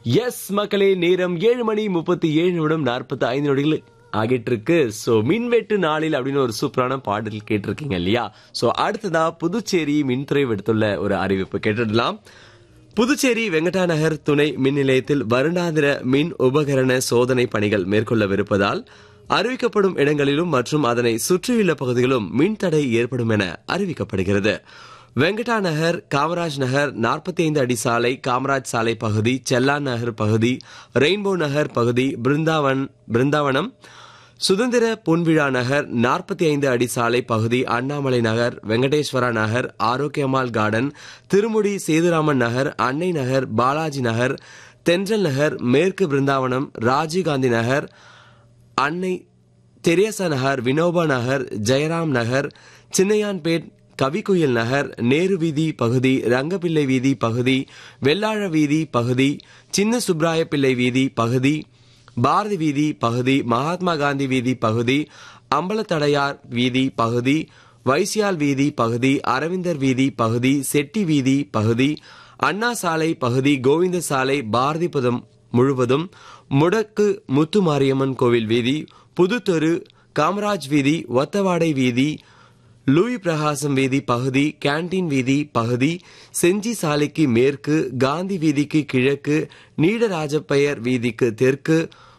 S மக்களே நேரம் ஏழு மணி முப்பத்தி ஏழு நிமிடம் நாற்பத்தி ஐந்து நொடிகள் ஆகிட்டு இருக்கு ஸோ மின்வெட்டு நாளில் அப்படின்னு ஒரு சூப்பரான பாடல் கேட்டிருக்கீங்க இல்லையா ஸோ அடுத்ததா புதுச்சேரி மின்துறை விடுத்துள்ள ஒரு அறிவிப்பு கேட்டுடலாம் புதுச்சேரி வெங்கடா நகர் துணை மின் நிலையத்தில் வருடாந்திர மின் உபகரண சோதனை பணிகள் மேற்கொள்ளவிருப்பதால் அறிவிக்கப்படும் இடங்களிலும் மற்றும் அதனை சுற்றியுள்ள பகுதிகளிலும் மின்தடை ஏற்படும் என அறிவிக்கப்படுகிறது வெங்கடா நகர் காமராஜ் நகர் நாற்பத்தி ஐந்து அடி சாலை காமராஜ் சாலை பகுதி செல்லான் நகர் பகுதி ரெயின்போ நகர் பகுதி பிருந்தாவன் பிருந்தாவனம் சுதந்திர பொன்விழா நகர் நாற்பத்தி ஐந்து அடி சாலை பகுதி அண்ணாமலை நகர் வெங்கடேஸ்வரா நகர் ஆரோக்கியமால் கார்டன் திருமுடி சேதுராமன் நகர் அன்னை நகர் பாலாஜி நகர் தென்றல் நகர் மேற்கு பிருந்தாவனம் ராஜீவ்காந்தி நகர் அன்னை தெரேசா நகர் வினோபா நகர் ஜெயராம் நகர் சின்னையான்பேட் கவிக்குயில் நகர் நேரு வீதி பகுதி ரங்கப்பிள்ளை வீதி பகுதி வெள்ளாழ வீதி பகுதி சின்ன சுப்ராய பிள்ளை வீதி பகுதி பாரதி வீதி பகுதி மகாத்மா காந்தி வீதி பகுதி அம்பலத்தடையார் வீதி பகுதி வைசியால் வீதி பகுதி அரவிந்தர் வீதி பகுதி செட்டி வீதி பகுதி அண்ணா சாலை பகுதி கோவிந்த சாலை பாரதிபுரம் முழுவதும் முடக்கு முத்துமாரியம்மன் கோவில் வீதி புதுத்தெரு காமராஜ் வீதி ஒத்தவாடை வீதி லூயி பிரகாசம் வீதி பகுதி கேண்டீன் வீதி பகுதி செஞ்சி சாலைக்கு மேற்கு காந்தி வீதிக்கு கிழக்கு நீடராஜப்பயர் வீதிக்கு தெற்கு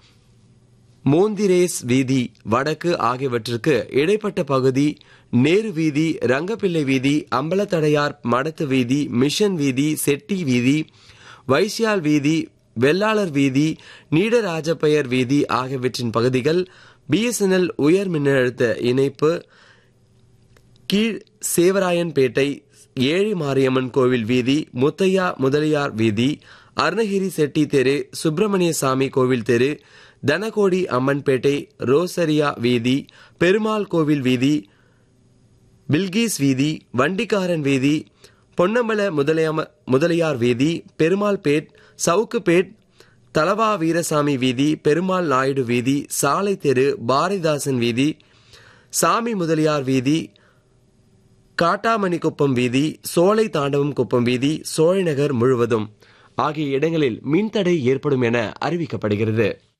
மோந்திரேஸ் வீதி வடக்கு ஆகியவற்றிற்கு இடைப்பட்ட பகுதி நேரு வீதி ரங்கப்பிள்ளை வீதி அம்பலத்தடையார் மடத்து வீதி மிஷன் வீதி செட்டி வீதி வைசியால் வீதி வெள்ளாளர் வீதி நீடராஜப்பயர் வீதி ஆகியவற்றின் பகுதிகள் பிஎஸ்என்எல் உயர் மின்னழுத்த இணைப்பு கீழ் சேவராயன்பேட்டை ஏழி மாரியம்மன் கோவில் வீதி முத்தையா முதலியார் வீதி அருணகிரி செட்டி தெரு சுப்பிரமணிய சாமி கோவில் தெரு தனகோடி அம்மன்பேட்டை ரோசரியா வீதி பெருமாள் கோவில் வீதி பில்கீஸ் வீதி வண்டிக்காரன் வீதி பொன்னம்பல முதலியாம முதலியார் வீதி பெருமாள்பேட் சவுக்குப்பேட் தலவா வீரசாமி வீதி பெருமாள் நாயுடு வீதி சாலை தெரு பாரதிதாசன் வீதி சாமி முதலியார் வீதி காட்டாமணிக்குப்பம் வீதி சோலை தாண்டவம் குப்பம் வீதி சோழைநகர் முழுவதும் ஆகிய இடங்களில் மின்தடை ஏற்படும் என அறிவிக்கப்படுகிறது